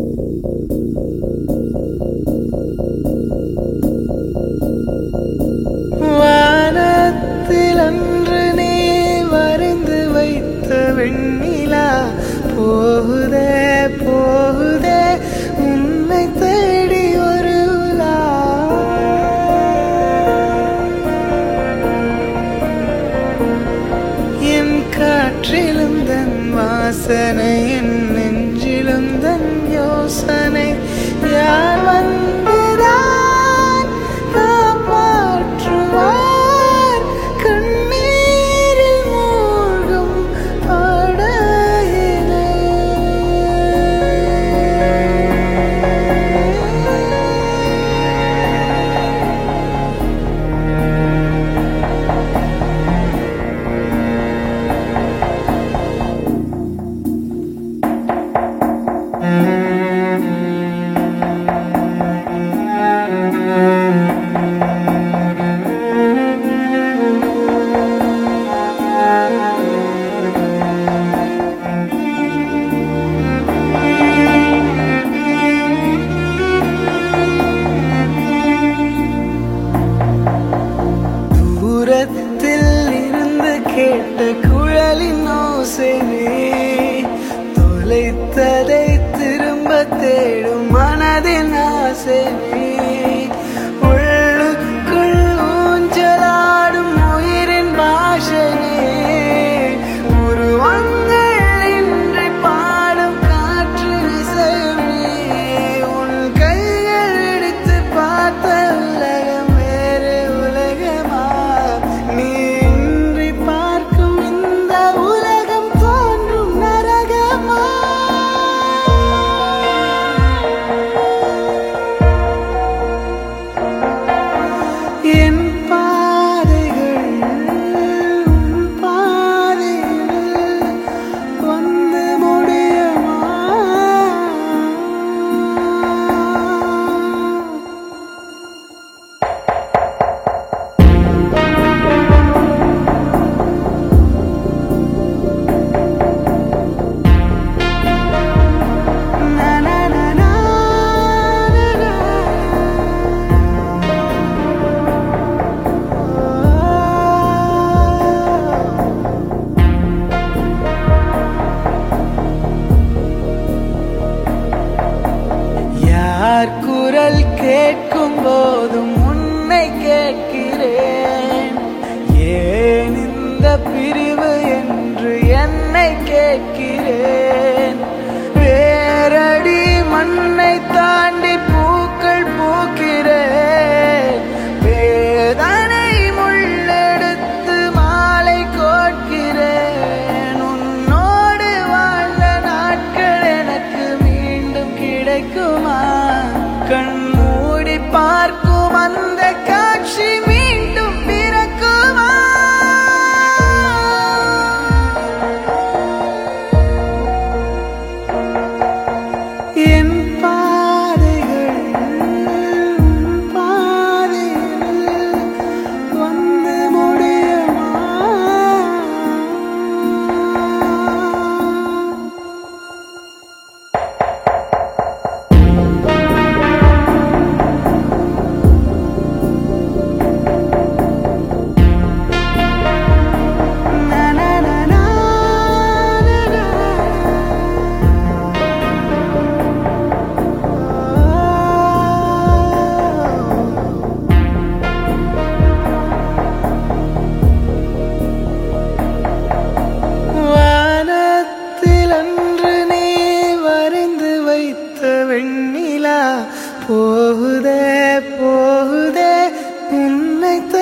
வானத்தில் அன்று நீ வரைந்து வைத்த வெண்ணிலா போகுதே போகுதே உன்னை தேடி ஒரு உலா என் காற்றிலும் தன் வாசனை என் நெஞ்சிலும் தன் யோசனை யார் வந்துதான் காப்பாற்றுவார் கண்ணீரில் மூழ்கும் படகினை தூரத்தில் இருந்து கேட்ட குழலின் ஓசைவே தொலைத்ததை திரும்ப தேடும் மனதின் ஆசைவே உள்ளுக்குள் ஊஞ்சலாடும் உயிரின் பாஷனே உருவங்கள் இன்றி பாடும் காற்று இசையுமே உன் கைகள் இடித்து பார்த்த உலகம் வேறு உலகமா நீ இன்றி பார்க்கும் இந்த உலகம் தோன்றும் நரகமா என் பாதைகள் உன் பாதைகள் வந்து முடியுமா Na na na na na na. யார் குரல் கேட்கும் போதும் உன்னை கேட்கிறேன் ஏன் இந்த பிரிவு என்று என்னை கேட்கிறேன் வேரடி மண்ணை தாண்டி பூக்கள் பூக்கிறேன் வேதனை முள்ளெடுத்து மாலை கோட்கிறேன் உன்னோடு வாழ்ந்த நாட்கள் எனக்கு மீண்டும் கிடைக்குமா கண் மூடி பார்க்கும் அந்த காட்சி மீண்டும் பிறக்குமா என் பாதைகள் உன் பாதைகள் வந்து முடியுமா Na na na na na na. வானத்தில் அன்று நீ வரைந்து வைத்த வெண்ணிலா போகுதே போகுதே உன்னை